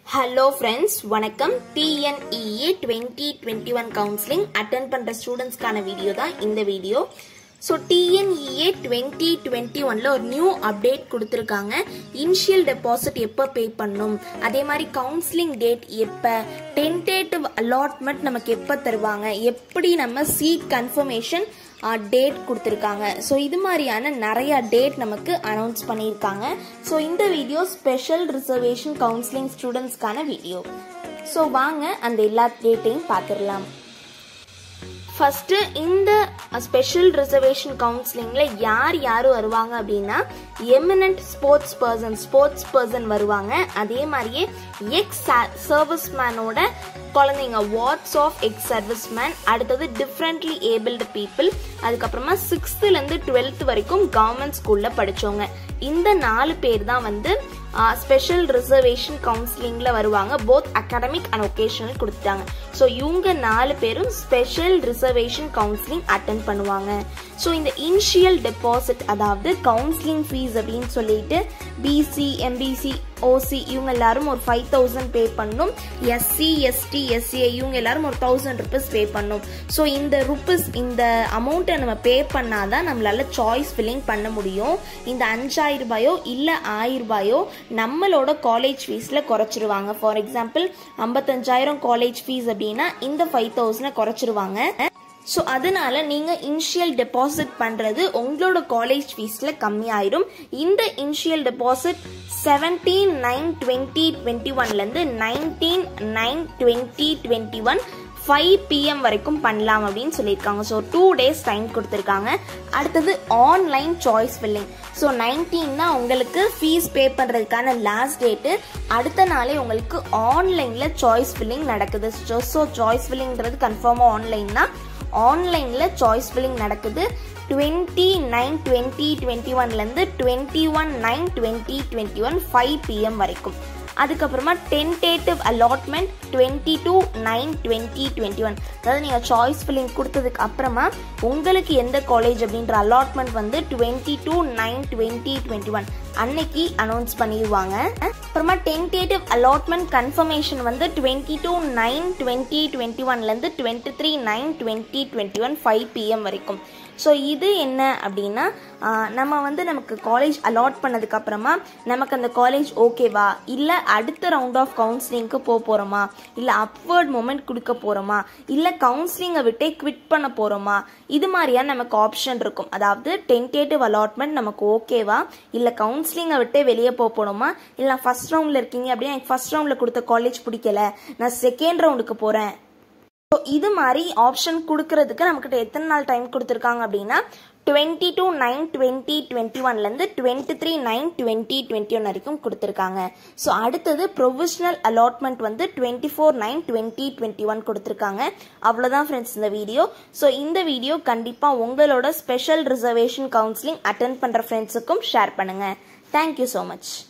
hello friends வணக்கம் TNEA twenty twenty one counselling attend பண்ணுற ஸ்டூடெண்ட்ஸ்க்கான வீடியோ தான் இந்த video so TNEA twenty twenty ஒனில் ஒரு நியூ அப்டேட் கொடுத்துருக்காங்க இனிஷியல் டெபாசிட் எப்போ பே பண்ணும் அதே மாதிரி கவுன்சிலிங் டேட் எப்போ டென்டேட்டிவ் அலாட்மெண்ட் நமக்கு எப்போ தருவாங்க எப்படி நம்ம சீட் கன்ஃபர்மேஷன் டேட் கொடுத்துருக்காங்க ஸோ இது மாதிரியான நிறைய டேட் நமக்கு அனௌன்ஸ் பண்ணியிருக்காங்க ஸோ இந்த வீடியோ ஸ்பெஷல் ரிசர்வேஷன் கவுன்சிலிங் ஸ்டூடெண்ட்ஸ்க்கான வீடியோ ஸோ வாங்க அந்த எல்லா டேட்டையும் பார்த்துடலாம் ஃபர்ஸ்ட் இந்த ஸ்பெஷல் ரிசர்வேஷன் கவுன்சிலிங்ல யார் யார் வருவாங்க அப்படின்னா eminent sports person sports person வருவாங்க அதே மாதிரியே எக்ஸ் சர்வீஸ் மேனோட குழந்தைங்க wards of ex service man அடுத்தது டிஃப்ரெண்ட்லி ஏபிள்டு பீப்புள் அதுக்கப்புறமா சிக்ஸ்த்துலேருந்து டுவெல்த் வரைக்கும் கவர்மெண்ட் ஸ்கூலில் படித்தவங்க இந்த நாலு பேர் தான் வந்து ஸ்பெஷல் ரிசர்வேஷன் கவுன்சிலிங்கில் வருவாங்க போத் அகாடமிக் அண்ட் ஒகேஷனல் கொடுத்துட்டாங்க ஸோ இவங்க நாலு பேரும் ஸ்பெஷல் ரிசர்வேஷன் கவுன்சிலிங் அட்டன் பண்ணுவாங்க ஸோ இந்த இனிஷியல் டெபாசிட் அதாவது கவுன்சிலிங் ஃபீஸ் அப்படின்னு சொல்லிட்டு பிசி எம்பிசி ஓசி இவங்க எல்லாரும் ஒரு ஃபைவ் தௌசண்ட் பே பண்ணும் எஸ்சி எஸ்டி எஸ்சிஏ இவங்க எல்லாரும் ஒரு தௌசண்ட் ருபீஸ் பே பண்ணும் ஸோ இந்த ருபீஸ் இந்த அமௌண்ட்டை நம்ம பே பண்ணாதான் நம்மளால சாய்ஸ் ஃபில்லிங் பண்ண முடியும் இந்த அஞ்சாயிரம் ரூபாயோ இல்லை ஆயிரம் ரூபாயோ நம்மளோட காலேஜ் ஃபீஸில் குறைச்சிருவாங்க ஃபார் எக்ஸாம்பிள் ஐம்பத்தஞ்சாயிரம் காலேஜ் ஃபீஸ் அப்படின்னா இந்த ஃபைவ் தௌசண்டை குறைச்சிருவாங்க ஸோ அதனால நீங்கள் இனிஷியல் டெபாசிட் பண்ணுறது உங்களோட காலேஜ் ஃபீஸில் கம்மியாயிடும் இந்த initial deposit seventeen nine twenty twenty ஒன்லேருந்து nineteen nine twenty twenty one five PM வரைக்கும் பண்ணலாம் அப்படின்னு சொல்லியிருக்காங்க ஸோ டூ டேஸ் டைம் கொடுத்துருக்காங்க அடுத்தது ஆன்லைன் சாய்ஸ் ஃபில்லிங் ஸோ நைன்டீன்னா உங்களுக்கு ஃபீஸ் பே பண்ணுறதுக்கான லாஸ்ட் டேட்டு அடுத்த நாளே உங்களுக்கு ஆன்லைனில் சாய்ஸ் ஃபில்லிங் நடக்குது ஸோ சாய்ஸ் ஃபில்லிங்கிறது கன்ஃபார்மாக ஆன்லைன் தான் ஆன்லைனில் சாய்ஸ் ஃபில்லிங் நடக்குது டுவெண்ட்டி நைன் டுவெண்ட்டி டுவெண்ட்டி ஒன்லேருந்து twenty one nine twenty twenty one five PM வரைக்கும் அதுக்கப்புறமா tentative allotment twenty two nine twenty twenty one அதாவது நீங்கள் சாய்ஸ் ஃபில்லிங் கொடுத்ததுக்கு அப்புறமா உங்களுக்கு எந்த காலேஜ் அப்படின்ற அலாட்மெண்ட் வந்து twenty two nine twenty twenty one அன்னைக்கு அனௌன்ஸ் பண்ணிடுவாங்க அப்புறமா டென்டேட்டிவ் அலாட்மெண்ட் கன்ஃபர்மேஷன் வந்து twenty two nine twenty twenty ஒன்லேருந்து twenty three nine twenty twenty one five PM வரைக்கும் ஸோ இது என்ன அப்படின்னா நம்ம வந்து நமக்கு காலேஜ் அலாட் பண்ணதுக்கு அப்புறமா நமக்கு அந்த காலேஜ் ஓகேவா இல்லை அடுத்த ரவுண்ட் ஆஃப் கவுன்சிலிங்க்கு போக போகிறோமா இல்லை அப்வர்ட் மூமெண்ட் கொடுக்க போகிறோமா இல்லை கவுன்சிலிங்கை விட்டே குவிட் பண்ண போகிறோமா இது மாதிரியான நமக்கு ஆப்ஷன் இருக்கும் அதாவது டென்டேட்டிவ் அலாட்மெண்ட் நமக்கு ஓகேவா இல்லை கவுன்சிலிங்கை விட்டே வெளியே போக போகணுமா இல்லை ஃபஸ்ட் ரவுண்டில் இருக்கீங்க அப்படின்னா எனக்கு ஃபஸ்ட் ரவுண்டில் கொடுத்த காலேஜ் பிடிக்கல நான் செகண்ட் ரவுண்டுக்கு போகிறேன் ஸோ இது மாதிரி ஆப்ஷன் கொடுக்கறதுக்கு நம்மக்கிட்ட எத்தனை நாள் டைம் கொடுத்துருக்காங்க அப்படின்னா twenty two nine twenty twenty ஒன்லேருந்து twenty three nine twenty twenty one வரைக்கும் கொடுத்துருக்காங்க ஸோ அடுத்தது ப்ரொவிஷனல் அலாட்மெண்ட் வந்து twenty four nine twenty twenty one கொடுத்துருக்காங்க அவ்வளோதான் ஃப்ரெண்ட்ஸ் இந்த வீடியோ ஸோ இந்த வீடியோ கண்டிப்பாக உங்களோட ஸ்பெஷல் ரிசர்வேஷன் கவுன்சிலிங் அட்டன் பண்ணுற ஃப்ரெண்ட்ஸுக்கும் ஷேர் பண்ணுங்கள் தேங்க்யூ ஸோ மச்